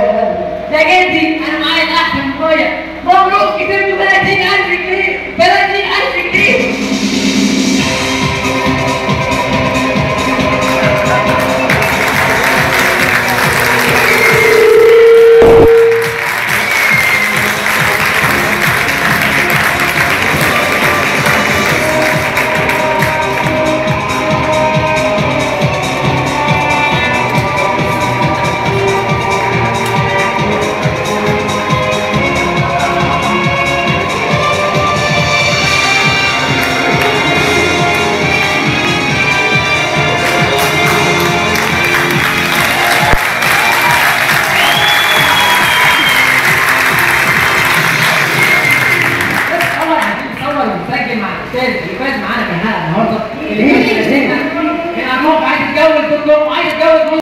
يا جدي انا معايا الاحسن الميه مبروك كسبت 30000 جنيه 30000 جنيه بس طبعا هتصور وتسجل مع الاستاذ اللي فاز معانا كان النهارده اللي فاز كان عمال عايز يتجوز تقول لهم